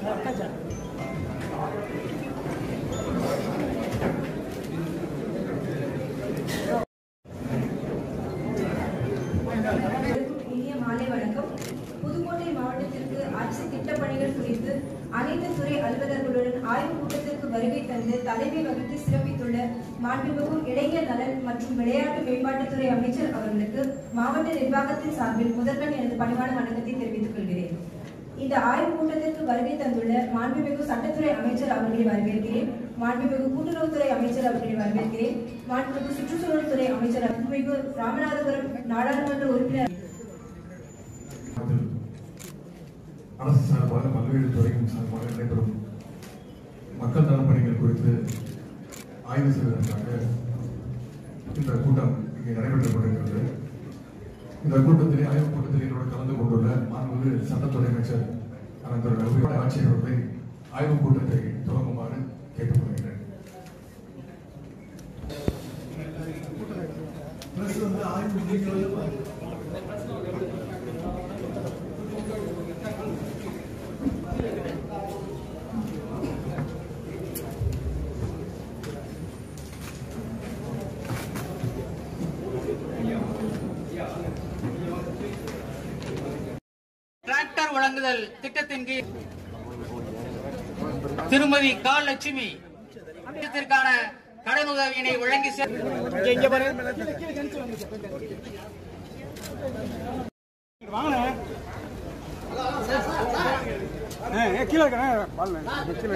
இனிய மாலை வணக்கம் புதுக்கோட்டை மாவட்டத்திற்கு அரசு திட்டப் பணிகள் குறித்து அனைத்து துறை அலுவலர்களுடன் ஆய்வுக் கூட்டத்திற்கு வருகை தந்து தலைமை வகித்து சிறப்பித்துள்ள மாண்புமிகு இளைஞர் நலன் மற்றும் விளையாட்டு மேம்பாட்டுத்துறை அமைச்சர் அவர்களுக்கு மாவட்ட நிர்வாகத்தின் சார்பில் முதல்வன் எனது பணிவான வணக்கத்தை தெரிவித்துக் கொள்கிறேன் இந்த ஆய்வுக் கூட்டத்திற்கு வருகை தந்துள்ள மாண்புமிகு சட்டத்துறை அமைச்சர் அவர்களை வரவேற்கிறேன் மாண்புமிகு கூட்டுறவுத்துறை அமைச்சர் அவர்களை வரவேற்கிறேன் மாண்புமிகு சுற்றுச்சூழல் துறை அமைச்சர் அருள்மிகு ராமநாதபுரம் நாடாளுமன்ற உறுப்பினர் அதில் அரசு சார்பாக பல்வேறு துறையின் சார்பாக நடைபெறும் மக்கள் நலப் பணிகள் குறித்து ஆய்வு செய்வதற்காக இந்த கூட்டம் இங்கே நடைபெற்றுக் கொண்டிருக்கிறது இந்த கூட்டத்திலே ஆய்வுக் கூட்டத்தில் என்னோடு கலந்து கொண்டுள்ள மாண்புமிகு சட்டத்துறை அமைச்சர் அனந்தர் ரகுபதி ஆட்சியர் அவர்களை ஆய்வுக் கூட்டத்தை தொடங்குமாறு கேட்டுக்கொள்கிறேன் டிராக்டர் வழங்குதல் திட்டத்தின் கீழ் திருமதி கா லட்சுமி திட்டத்திற்கான கடனுதவியினை வழங்கி செ- கீழே இருக்கேன் பால் கீழே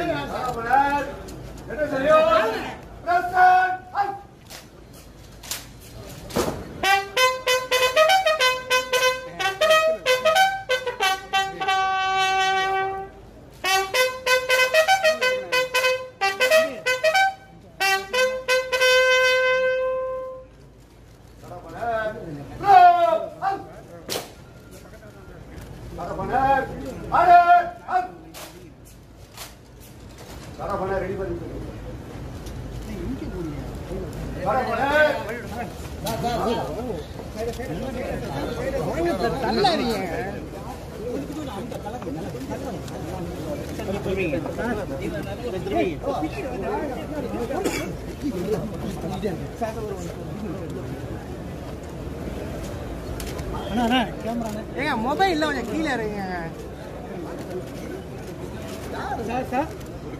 ஏங்க மொபைல் கொஞ்சம் கீழே இருங்க சார் சார்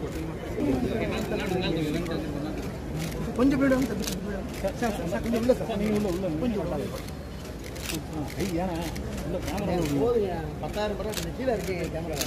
கொஞ்சம் போயிடும் சார் சார் சார் கொஞ்சம் உள்ள சார் நீங்க உள்ள உள்ள கொஞ்சம் உள்ள ஐயா உள்ள கேமரா போதுங்க பத்தாயிரம் ரூபாய் கொஞ்சம் கீழே இருக்கு கேமரா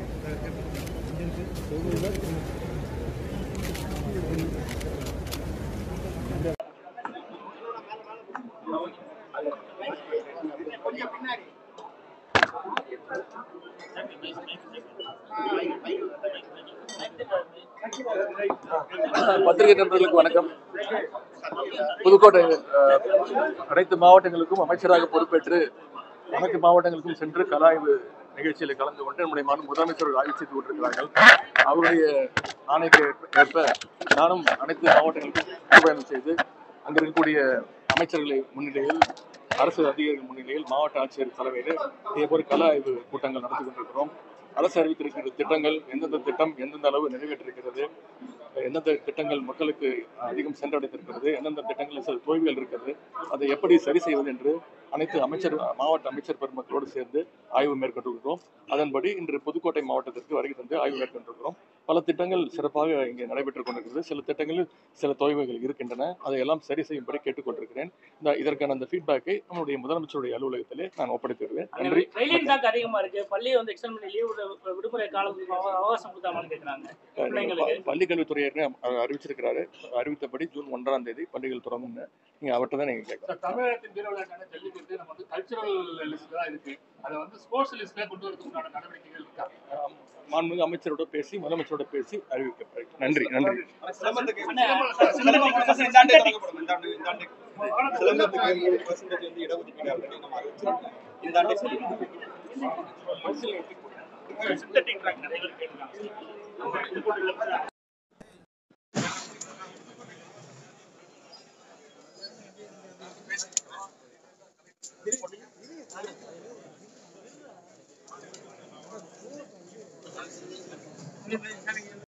பத்திரிகை நண்பர்களுக்கு வணக்கம் புதுக்கோட்டை அஹ், அனைத்து மாவட்டங்களுக்கும் அமைச்சராக பொறுப்பேற்று அனைத்து மாவட்டங்களுக்கும் சென்று கலாய்வு நிகழ்ச்சியில் கலந்து கொண்டு நம்முடைய மாநில முதலமைச்சர்கள் ஆய்வு செய்து கொண்டிருக்கிறார்கள் அவருடைய ஆணைக்கு ஏற்ப நானும் அனைத்து மாவட்டங்களுக்கும் சுற்றுப்பயணம் செய்து அங்க இருக்கக்கூடிய அமைச்சர்களை முன்னிலையில் அரசு அதிகாரிகள் முன்னிலையில் மாவட்ட ஆட்சியர் தலைமையில் இதேபோல் கள ஆய்வு கூட்டங்கள் நடத்தி கொண்டிருக்கிறோம் அரசு அறிவித்திருக்கிற திட்டங்கள் எந்தெந்த திட்டம் எந்தெந்த அளவு நிறைவேற்றிருக்கிறது எந்தெந்த திட்டங்கள் மக்களுக்கு அதிகம் சென்றடைந்திருக்கிறது எந்தெந்த திட்டங்களில் சில தொய்வுகள் இருக்கிறது அதை எப்படி சரி செய்வது என்று அனைத்து அமைச்சர் மாவட்ட அமைச்சர் பெருமக்களோடு சேர்ந்து ஆய்வு மேற்கொண்டிருக்கிறோம் அதன்படி இன்று புதுக்கோட்டை மாவட்டத்திற்கு வருகை தந்து ஆய்வு மேற்கொண்டிருக்கிறோம் பல திட்டங்கள் சிறப்பாக இங்கே நடைபெற்றுக் கொண்டிருக்கிறது சில திட்டங்களில் சில தொய்வுகள் இருக்கின்றன அதையெல்லாம் சரி செய்யும்படி கேட்டுக்கொண்டிருக்கிறேன் இந்த இதற்கான அந்த ஃபீட்பேக்கை நம்முடைய முதலமைச்சருடைய அலுவலகத்திலே நான் ஒப்படைத்திருவேன் நன்றி ரயிலின் தாக்கு அதிகமா இருக்கு பள்ளியை வந்து எக்ஸ்டெண்ட் பண்ணி லீவ் விடுமுறை காலத்துக்கு அவ- அவகாசம் கொடுத்தாமான்னு கேக்குறாங்க பிள்ளைங்களுக்கு. பள்ளி கல்வித்துறை ஏற்கனவே அவர் அறிவிச்சிருக்கிறாரு அறிவித்தபடி ஜூன் ஒன்றாம் தேதி பள்ளிகள் தொடங்கும்னு நீங்க அவர்கிட்ட தான் நீங்க கேட்கலாம் தமிழகத்தின் வீரர்களுக்கான ஜல்லிக்கட்டு நம்ம வந்து கல்ச்சுரல் லிஸ்ட் தான் இருக்கு அதை வந்து ஸ்போர்ட்ஸ் லிஸ்ட்ல கொண்டு வரதுக்குண்டான நடவடிக்கைகள் இருக்கா ஆம், மாண்புமிகு அமைச்சரோட பேசி முதலமைச்சரோட பேசி அறிவிக்கப்படும் நன்றி நன்றி சிலம்பத்துக்கு சிலம்பம் பர்சன்ட் இந்த ஆண்டே தொடங்கப்படும் இந்த ஆண்டு இந்த ஆண்டு சிலம்பத்துக்கு மூணு பர்சன்டேஜ் வந்து இடஒதுக்கீடு ஆல்ரெடி நம்ம அறிவிச்சிருக்கோம் இந்த ஆண்டே சொல்லிடுவோம் சிந்தட்டிக் ட்ராக் நிறைய பேர் கேட்கறாங்க எப்படி